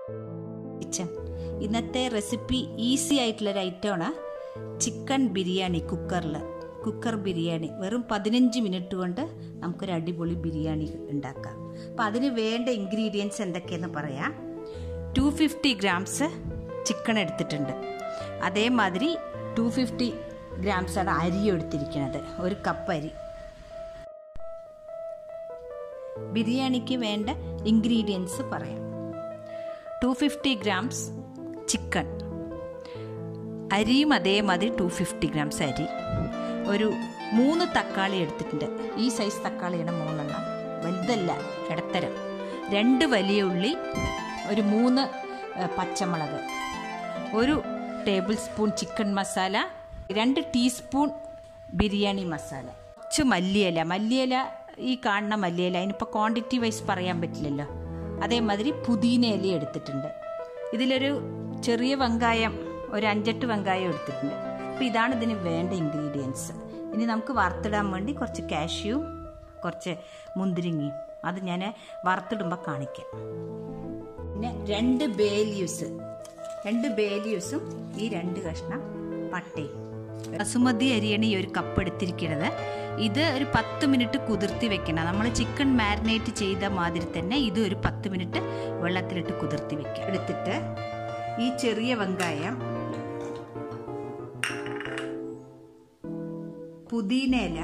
kitchen ഇന്നത്തെ recipe easy ആയിട്ടുള്ളൊരു ഐറ്റമാണ് ചിക്കൻ ബിരിയാണി കുക്കറിൽ കുക്കർ ബിരിയാണി വെറും പതിനഞ്ച് മിനിറ്റ് കൊണ്ട് നമുക്കൊരു അടിപൊളി ബിരിയാണി ഉണ്ടാക്കാം അപ്പം അതിന് വേണ്ട ഇൻഗ്രീഡിയൻസ് എന്തൊക്കെയെന്ന് പറയാം ടു ഫിഫ്റ്റി ഗ്രാംസ് ചിക്കൻ എടുത്തിട്ടുണ്ട് അതേമാതിരി ടു ഫിഫ്റ്റി ഗ്രാംസാണ് അരി എടുത്തിരിക്കുന്നത് ഒരു കപ്പ് അരി ബിരിയാണിക്ക് വേണ്ട ഇൻഗ്രീഡിയൻസ് പറയാം ടു ഫിഫ്റ്റി ഗ്രാംസ് ചിക്കൻ അരിയും അതേമാതിരി ടു ഫിഫ്റ്റി ഗ്രാംസ് അരി ഒരു മൂന്ന് തക്കാളി എടുത്തിട്ടുണ്ട് ഈ സൈസ് തക്കാളിയാണ് മൂന്നെണ്ണം വലുതല്ല ഇടത്തരം രണ്ട് വലിയ ഉള്ളി ഒരു മൂന്ന് ഏഹ്, പച്ചമുളക് ഒരു ടേബിൾ സ്പൂൺ ചിക്കൻ മസാല രണ്ട് ടീസ്പൂൺ ബിരിയാണി മസാല കുറച്ച് മല്ലിയില മല്ലിയില ഈ കാണുന്ന മല്ലിയില അതിനിപ്പോൾ ക്വാണ്ടിറ്റി വൈസ് പറയാൻ പറ്റില്ലല്ലോ അതേമാതിരി പുതിന ഇല എടുത്തിട്ടുണ്ട് ഇതിലൊരു ചെറിയ വെങ്കായം ഒരു അഞ്ചെട്ട് വെങ്കായം എടുത്തിട്ടുണ്ട് അപ്പോൾ ഇതാണ് ഇതിന് വേണ്ട ഇൻഗ്രീഡിയൻസ് ഇനി നമുക്ക് വറുത്തിടാൻ വേണ്ടി കുറച്ച് കാഷ്യൂ കുറച്ച് മുന്തിരിങ്ങയും അത് ഞാൻ വറുത്തിടുമ്പോൾ കാണിക്കാം പിന്നെ രണ്ട് ബേ ലീവ്സ് രണ്ട് ബേ ലീവ്സും ഈ രണ്ട് കഷ്ണം പട്ടയും ബസുമതി അരിയാണ് ഈ ഒരു കപ്പ് എടുത്തിരിക്കുന്നത് ഇത് ഒരു പത്ത് മിനിറ്റ് കുതിർത്തി വെക്കണം നമ്മൾ ചിക്കൻ മാരിനേറ്റ് ചെയ്ത മാതിരി തന്നെ ഇത് ഒരു പത്ത് മിനിറ്റ് വെള്ളത്തിലിട്ട് കുതിർത്തി വെക്കുക എടുത്തിട്ട് ഈ ചെറിയ വെങ്കായം പുതിനയില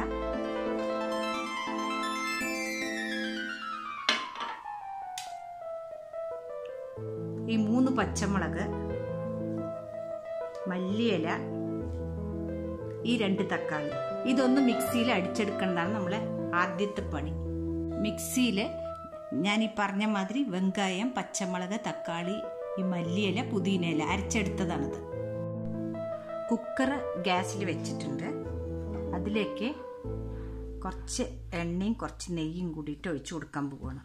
ഈ മൂന്ന് പച്ചമുളക് മല്ലിയില ഈ രണ്ട് തക്കാളി ഇതൊന്ന് മിക്സിയിൽ അടിച്ചെടുക്കേണ്ടതാണ് നമ്മളെ ആദ്യത്തെ പണി മിക്സിയിൽ ഞാൻ ഈ പറഞ്ഞ മാതിരി വെങ്കായം പച്ചമുളക് തക്കാളി ഈ മല്ലിയില പുതിനയില അരച്ചെടുത്തതാണിത് കുക്കർ ഗ്യാസിൽ വെച്ചിട്ടുണ്ട് അതിലേക്ക് കുറച്ച് എണ്ണയും കുറച്ച് നെയ്യും കൂടിയിട്ട് ഒഴിച്ചു കൊടുക്കാൻ പോവുകയാണ്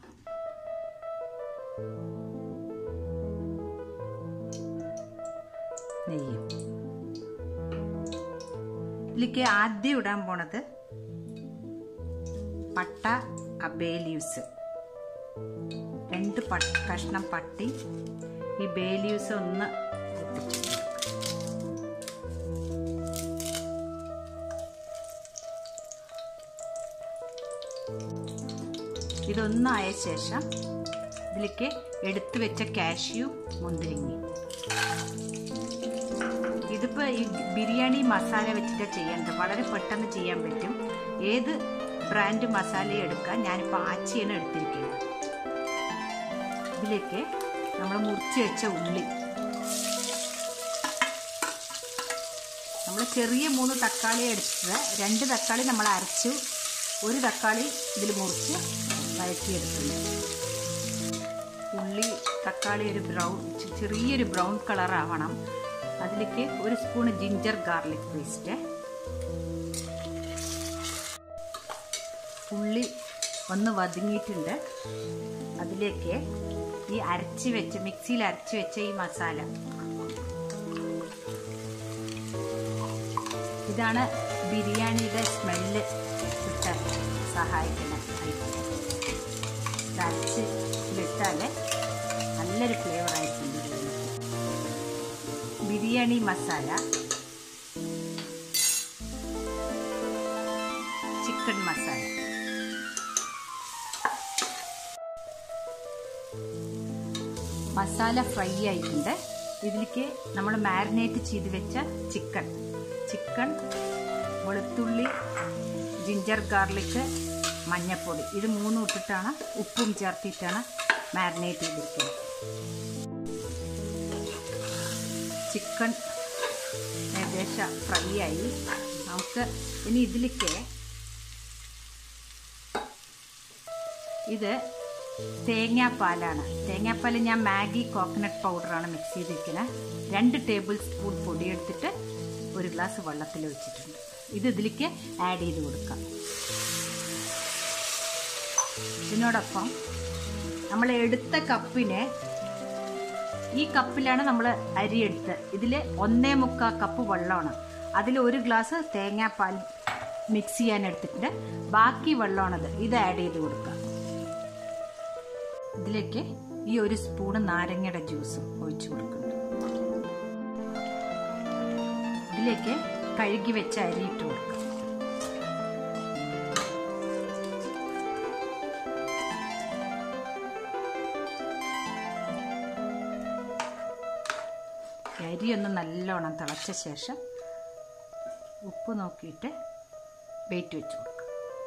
നെയ്യും ഇതിലേക്ക് ആദ്യം ഇടാൻ പോണത് പട്ട ബേ ലീവ്സ് രണ്ട് പ കഷ്ണം പട്ടി ഈ ബേ ലീവ്സ് ഒന്ന് പൊട്ടിച്ചിട്ട് ഇതൊന്നായ ശേഷം ഇതിലേക്ക് എടുത്തു വെച്ച കാഷ്യൂ മുന്തിരിങ്ങി ഇതിപ്പോൾ ഈ ബിരിയാണി മസാല വെച്ചിട്ടാണ് ചെയ്യേണ്ടത് വളരെ പെട്ടെന്ന് ചെയ്യാൻ പറ്റും ഏത് ബ്രാൻഡ് മസാല എടുക്കാൻ ഞാനിപ്പോൾ ആച്ചിയാണ് എടുത്തിരിക്കുന്നത് ഇതിലേക്ക് നമ്മൾ മുറിച്ച് വെച്ച ഉള്ളി നമ്മൾ ചെറിയ മൂന്ന് തക്കാളി എടുത്തത് രണ്ട് തക്കാളി നമ്മൾ അരച്ചു ഒരു തക്കാളി ഇതിൽ മുറിച്ച് വഴറ്റിയെടുത്തിട്ടുണ്ട് ഉള്ളി തക്കാളി ഒരു ബ്രൗൺ ചെറിയൊരു ബ്രൗൺ കളർ ആവണം അതിലേക്ക് ഒരു സ്പൂൺ ജിഞ്ചർ ഗാർലിക് പേസ്റ്റ് ഉള്ളി ഒന്ന് വതുങ്ങിയിട്ടുണ്ട് അതിലേക്ക് ഈ അരച്ച് വെച്ച് മിക്സിയിൽ അരച്ച് വെച്ച ഈ മസാല ഇതാണ് ബിരിയാണിയുടെ സ്മെല്ല് കിട്ടാൻ സഹായിക്കുന്ന ഐറ്റം ഇത് അരച്ച് ഇതിലിട്ടാൽ നല്ലൊരു ഫ്ലേവർ ആയിരിക്കും ബിരിയാണി ബിരിയാണി മസാല ചിക്കൻ മസാല മസാല ഫ്രൈ ആയിട്ടുണ്ട് ഇതിലേക്ക് നമ്മൾ മാരിനേറ്റ് ചെയ്ത് വെച്ച ചിക്കൻ ചിക്കൻ വെളുത്തുള്ളി ജിഞ്ചർ ഗാർലിക് മഞ്ഞൾപ്പൊടി ഇത് മൂന്നും ഇട്ടിട്ടാണ് ഉപ്പും ചേർത്തിട്ടാണ് മാരിനേറ്റ് ചെയ്തിരിക്കുന്നത് ചിക്കൻ ഏകദേശം ഫ്രൈ ആയി നമുക്ക് ഇനി ഇതിലേക്ക് ഇത് തേങ്ങാപ്പാലാണ് തേങ്ങാപ്പാൽ ഞാൻ മാഗി കോക്കനട്ട് പൗഡറാണ് മിക്സ് ചെയ്തിരിക്കുന്നത് രണ്ട് ടേബിൾ സ്പൂൺ പൊടി എടുത്തിട്ട് ഒരു ഗ്ലാസ് വെള്ളത്തിൽ വെച്ചിട്ടുണ്ട് ഇത് ഇതിലേക്ക് ആഡ് ചെയ്ത് കൊടുക്കാം ഇതിനോടൊപ്പം നമ്മൾ എടുത്ത കപ്പിന് ഈ കപ്പിലാണ് നമ്മൾ അരി എടുത്തത് ഇതിൽ ഒന്നേ മുക്കാൽ കപ്പ് വെള്ളമാണ് അതിൽ ഒരു ഗ്ലാസ് തേങ്ങാപ്പാൽ മിക്സ് ചെയ്യാൻ എടുത്തിട്ടുണ്ട് ബാക്കി വെള്ളമാണത് ഇത് ആഡ് ചെയ്ത് കൊടുക്കുക ഇതിലേക്ക് ഈ ഒരു സ്പൂണ് നാരങ്ങയുടെ ജ്യൂസ് ഒഴിച്ചു കൊടുക്കുന്നുണ്ട് ഇതിലേക്ക് കഴുകി വെച്ച അരി ഇട്ട് കൊടുക്കുക അരി ഒന്ന് നല്ലോണം തിളച്ച ശേഷം ഉപ്പ് നോക്കിയിട്ട് വെയിറ്റ് വെച്ച് കൊടുക്കുക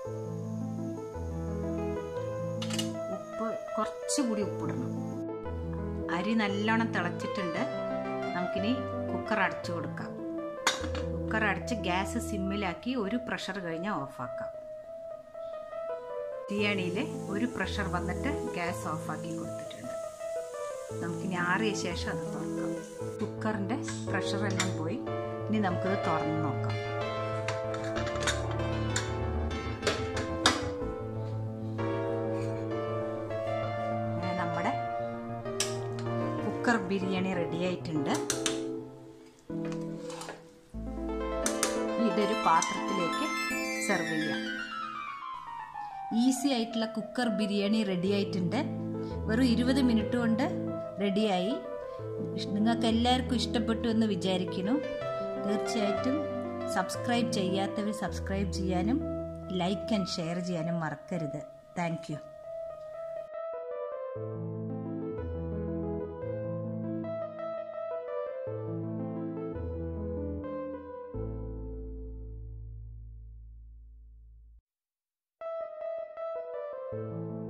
ഉപ്പ് കുറച്ചുകൂടി ഉപ്പിടണം അരി നല്ലോണം തിളച്ചിട്ടുണ്ട് നമുക്കിനി കുക്കർ അടച്ചു കൊടുക്കാം കുക്കർ അടച്ച് ഗ്യാസ് സിമ്മിലാക്കി ഒരു പ്രഷർ കഴിഞ്ഞാൽ ഓഫാക്കാം ബിരിയാണിയിൽ ഒരു പ്രഷർ വന്നിട്ട് ഗ്യാസ് ഓഫാക്കി കൊടുത്തിട്ടുണ്ട് നമുക്കിനി ആറിയ ശേഷം അത് തുറക്കാം കുക്കറിൻ്റെ പ്രഷറെല്ലാം പോയി ഇനി നമുക്കിത് തുറന്ന് നോക്കാം അങ്ങനെ നമ്മുടെ കുക്കർ ബിരിയാണി റെഡി ആയിട്ടുണ്ട് ഇതൊരു പാത്രത്തിലേക്ക് സെർവ് ചെയ്യാം ഈസി ആയിട്ടുള്ള കുക്കർ ബിരിയാണി റെഡി ആയിട്ടുണ്ട് വെറും ഇരുപത് മിനിറ്റ് കൊണ്ട് റെഡിയായി നിങ്ങൾക്ക് എല്ലാവർക്കും ഇഷ്ടപ്പെട്ടു എന്ന് വിചാരിക്കുന്നു തീർച്ചയായിട്ടും സബ്സ്ക്രൈബ് ചെയ്യാത്തവർ സബ്സ്ക്രൈബ് ചെയ്യാനും ലൈക്ക് ആൻഡ് ഷെയർ ചെയ്യാനും മറക്കരുത് താങ്ക് you